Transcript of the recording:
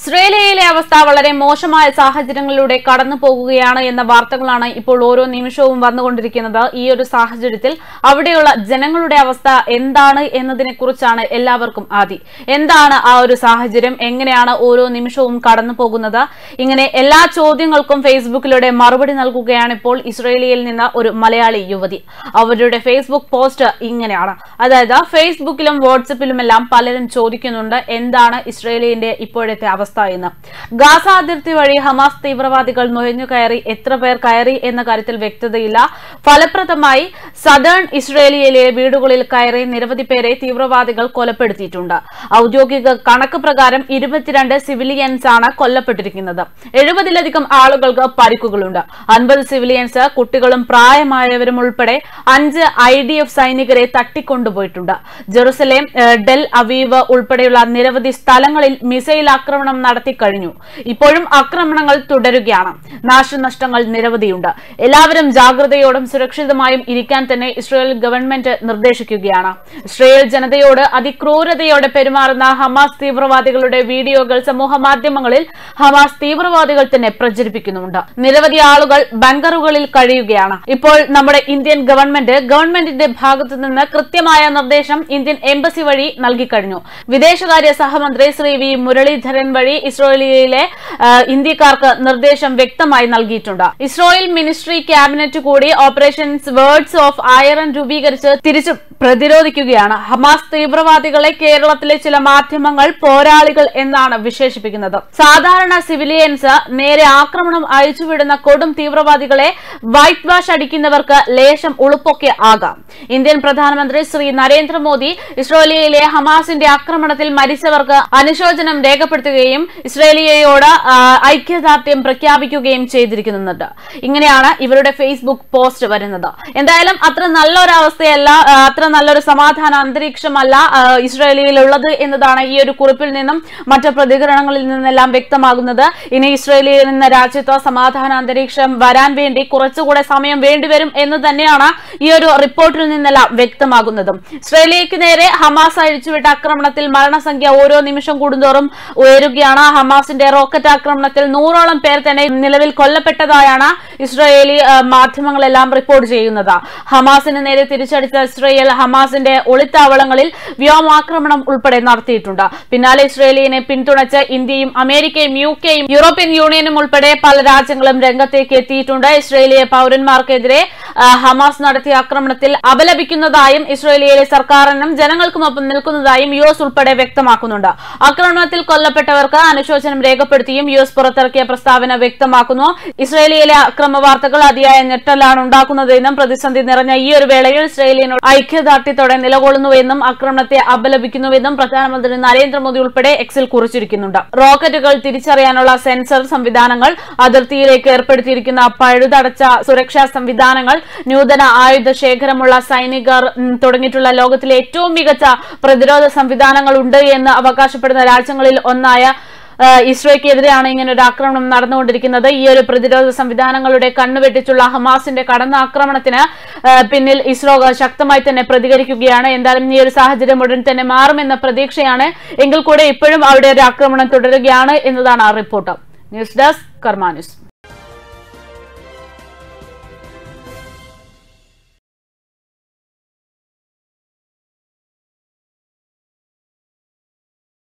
ഇസ്രയേലിയയിലെ അവസ്ഥ വളരെ മോശമായ സാഹചര്യങ്ങളിലൂടെ കടന്നു പോകുകയാണ് എന്ന വാർത്തകളാണ് ഇപ്പോൾ ഓരോ നിമിഷവും വന്നുകൊണ്ടിരിക്കുന്നത് ഈ ഒരു സാഹചര്യത്തിൽ അവിടെയുള്ള ജനങ്ങളുടെ അവസ്ഥ എന്താണ് എന്നതിനെ കുറിച്ചാണ് എല്ലാവർക്കും ആദി എന്താണ് ആ ഒരു സാഹചര്യം എങ്ങനെയാണ് ഓരോ നിമിഷവും കടന്നു പോകുന്നത് ഇങ്ങനെ എല്ലാ ചോദ്യങ്ങൾക്കും ഫേസ്ബുക്കിലൂടെ മറുപടി നൽകുകയാണ് ഇപ്പോൾ ഇസ്രയേലിയിൽ നിന്ന് ഒരു മലയാളി യുവതി അവരുടെ ഫേസ്ബുക്ക് പോസ്റ്റ് ഇങ്ങനെയാണ് അതായത് ഫേസ്ബുക്കിലും വാട്സപ്പിലുമെല്ലാം പലരും ചോദിക്കുന്നുണ്ട് എന്താണ് ഇസ്രയേലിന്റെ ഇപ്പോഴത്തെ അവസ്ഥ എന്ന് ഗാസ അതിർത്തി വഴി ഹമാസ് തീവ്രവാദികൾ നുഴഞ്ഞു കയറി എത്ര പേർ കയറി എന്ന കാര്യത്തിൽ വ്യക്തതയില്ല ഫലപ്രദമായി സദേൺ ഇസ്രയേലിയയിലെ വീടുകളിൽ കയറി നിരവധി പേരെ തീവ്രവാദികൾ കൊലപ്പെടുത്തിയിട്ടുണ്ട് ഔദ്യോഗിക കണക്ക് പ്രകാരം ഇരുപത്തിരണ്ട് സിവിലിയൻസ് ആണ് കൊല്ലപ്പെട്ടിരിക്കുന്നത് എഴുപതിലധികം ആളുകൾക്ക് പരിക്കുകളുണ്ട് അൻപത് സിവിലിയൻസ് കുട്ടികളും പ്രായമായവരും ഉൾപ്പെടെ അഞ്ച് ഐ ഡി എഫ് സൈനികരെ തട്ടിക്കൊണ്ടുപോയിട്ടുണ്ട് ജെറുസലേം ഏഹ്, ഡെൽ അവീവ് ഉൾപ്പെടെയുള്ള നിരവധി സ്ഥലങ്ങളിൽ മിസൈൽ ആക്രമണം നടത്തി കഴിഞ്ഞു ഇപ്പോഴും ആക്രമണങ്ങൾ തുടരുകയാണ് നാശനഷ്ടങ്ങൾ നിരവധിയുണ്ട് എല്ലാവരും ജാഗ്രതയോടും സുരക്ഷിതമായും ഇരിക്കാൻ തന്നെ ഇസ്രായേൽ ഗവൺമെന്റ് നിർദ്ദേശിക്കുകയാണ് ഇസ്രായേൽ ജനതയോട് അതിക്രൂരതയോടെ പെരുമാറുന്ന ഹമാസ് തീവ്രവാദികളുടെ വീഡിയോകൾ സമൂഹ മാധ്യമങ്ങളിൽ ഹമാസ് തീവ്രവാദികൾ തന്നെ പ്രചരിപ്പിക്കുന്നുണ്ട് നിരവധി ആളുകൾ ബങ്കറുകളിൽ കഴിയുകയാണ് ഇപ്പോൾ നമ്മുടെ ഇന്ത്യൻ ഗവൺമെന്റ് ഗവൺമെന്റിന്റെ ഭാഗത്തു നിന്ന് കൃത്യമായ നിർദ്ദേശം ഇന്ത്യൻ എംബസി വഴി നൽകിക്കഴിഞ്ഞു വിദേശകാര്യ സഹമന്ത്രി ശ്രീ വി മുരളീധരൻ വഴി ഇസ്രായേലിലെ ആ, ഇന്ത്യക്കാർക്ക് നിർദ്ദേശം വ്യക്തമായി നൽകിയിട്ടുണ്ട് ഇസ്രായേൽ മിനിസ്ട്രി ക്യാബിനറ്റ് കൂടി ഓപ്പറേഷൻസ് വേർഡ്സ് ഓഫ് അയറൻ രൂപീകരിച്ച് തിരിച്ചു പ്രതിരോധിക്കുകയാണ് ഹമാസ് തീവ്രവാദികളെ കേരളത്തിലെ ചില മാധ്യമങ്ങൾ പോരാളികൾ എന്നാണ് വിശേഷിപ്പിക്കുന്നത് സാധാരണ സിവിലിയൻസ് നേരെ ആക്രമണം അയച്ചുവിടുന്ന കൊടും തീവ്രവാദികളെ വൈറ്റ് വാഷ് അടിക്കുന്നവർക്ക് ലേശം ഉളുപ്പൊക്കെ ആകാം ഇന്ത്യൻ പ്രധാനമന്ത്രി ശ്രീ നരേന്ദ്രമോദി ഇസ്രേലിയയിലെ ഹമാസിന്റെ ആക്രമണത്തിൽ മരിച്ചവർക്ക് അനുശോചനം രേഖപ്പെടുത്തുകയും ഇസ്രേലിയയോട് ആ, ഐക്യദാർഢ്യം പ്രഖ്യാപിക്കുകയും ചെയ്തിരിക്കുന്നുണ്ട് ഇങ്ങനെയാണ് ഇവരുടെ ഫേസ്ബുക്ക് പോസ്റ്റ് വരുന്നത് എന്തായാലും അത്ര നല്ലൊരു അവസ്ഥയല്ല ആ, അത്ര നല്ലൊരു സമാധാന അന്തരീക്ഷമല്ല ആ, ഇസ്രേലിയയിലുള്ളത് എന്നതാണ് ഈ ഒരു കുറിപ്പിൽ നിന്നും മറ്റ് പ്രതികരണങ്ങളിൽ നിന്നെല്ലാം വ്യക്തമാകുന്നത് ഇനി ഇസ്രേലിയയിൽ നിന്ന് രാജ്യത്ത് സമാധാന അന്തരീക്ഷം വരാൻ വേണ്ടി കുറച്ചുകൂടെ സമയം വേണ്ടിവരും എന്ന് തന്നെയാണ് ഈ ഒരു റിപ്പോർട്ടിൽ നിന്നെല്ലാം വ്യക്തമാകുന്നതും ഇസ്രേലിയക്ക് നേരെ ഹമാസ് അഴിച്ചുവിട്ട ആക്രമണത്തിൽ മരണസംഖ്യ ഓരോ നിമിഷം കൂടുന്തോറും ഉയരുകയാണ് ഹമാസിന്റെ റോക്കറ്റ് ആക്രമണത്തിൽ നൂറോളം പേർ തന്നെ നിലവിൽ കൊല്ലപ്പെട്ടതായാണ് ഇസ്രയേലി ആ, മാധ്യമങ്ങളെല്ലാം റിപ്പോർട്ട് ചെയ്യുന്നത് ഹമാസിന് നേരെ തിരിച്ചടിച്ച ഇസ്രയേൽ ഹമാസിന്റെ ഒളിത്താവളങ്ങളിൽ വ്യോമാക്രമണം ഉൾപ്പെടെ നടത്തിയിട്ടുണ്ട് പിന്നാലെ ഇസ്രയേലിനെ പിന്തുണച്ച് ഇന്ത്യയും അമേരിക്കയും യു കെയും യൂറോപ്യൻ യൂണിയനും ഉൾപ്പെടെ പല രാജ്യങ്ങളും രംഗത്തേക്ക് എത്തിയിട്ടുണ്ട് ഇസ്രയേലിയ പൌരന്മാർക്കെതിരെ ആ, ഹമാസ് നടത്തിയ ആക്രമണത്തിൽ അപലപിക്കുന്നതായും ഇസ്രയേലിയയിലെ സർക്കാരിനും ജനങ്ങൾക്കുമൊപ്പം നിൽക്കുന്നതായും യു എസ് ഉൾപ്പെടെ വ്യക്തമാക്കുന്നുണ്ട് ആക്രമണത്തിൽ കൊല്ലപ്പെട്ടവർക്ക് അനുശോചനം രേഖപ്പെടുത്തിയും യു എസ് പുറത്തിറക്കിയ പ്രസ്താവന വ്യക്തമാക്കുന്നു ഇസ്രയേലിയയിലെ അക്രമ വാർത്തകൾ അതിയായ ഞെട്ടലാണ് ഉണ്ടാക്കുന്നതെന്നും പ്രതിസന്ധി നിറഞ്ഞ ഈ ഒരു വേളയിൽ ഇസ്രയേലിനോട് ഐക്യദാർഢ്യത്തോടെ നിലകൊള്ളുന്നുവെന്നും ആക്രമണത്തെ അപലപിക്കുന്നുവെന്നും പ്രധാനമന്ത്രി നരേന്ദ്രമോദി ഉൾപ്പെടെ എക്സിൽ കുറിച്ചിരിക്കുന്നുണ്ട് റോക്കറ്റുകൾ തിരിച്ചറിയാനുള്ള സെൻസർ സംവിധാനങ്ങൾ അതിർത്തിയിലേക്ക് ഏർപ്പെടുത്തിയിരിക്കുന്ന പഴുതടച്ച സുരക്ഷാ സംവിധാനങ്ങൾ നൂതന ആയുധ ശേഖരമുള്ള സൈനികർ ഉം, തുടങ്ങിയിട്ടുള്ള ലോകത്തിലെ ഏറ്റവും മികച്ച പ്രതിരോധ സംവിധാനങ്ങൾ ഉണ്ട് എന്ന് അവകാശപ്പെടുന്ന രാജ്യങ്ങളിൽ ഒന്നായ ആ, ഇസ്രോയ്ക്കെതിരെയാണ് ഇങ്ങനെ ഒരു ആക്രമണം നടന്നുകൊണ്ടിരിക്കുന്നത് ഈ ഒരു പ്രതിരോധ സംവിധാനങ്ങളുടെ കണ്ണുവെട്ടിച്ചുള്ള ഹമാസിന്റെ കടന്നാക്രമണത്തിന് ആ, പിന്നിൽ ഇസ്രോ ശക്തമായി തന്നെ പ്രതികരിക്കുകയാണ് എന്തായാലും ഈ ഒരു സാഹചര്യം ഉടൻ തന്നെ മാറുമെന്ന പ്രതീക്ഷയാണ് എങ്കിൽ കൂടെ ഇപ്പോഴും അവിടെ ഒരു ആക്രമണം തുടരുകയാണ് എന്നതാണ് ആ report news desk Karma news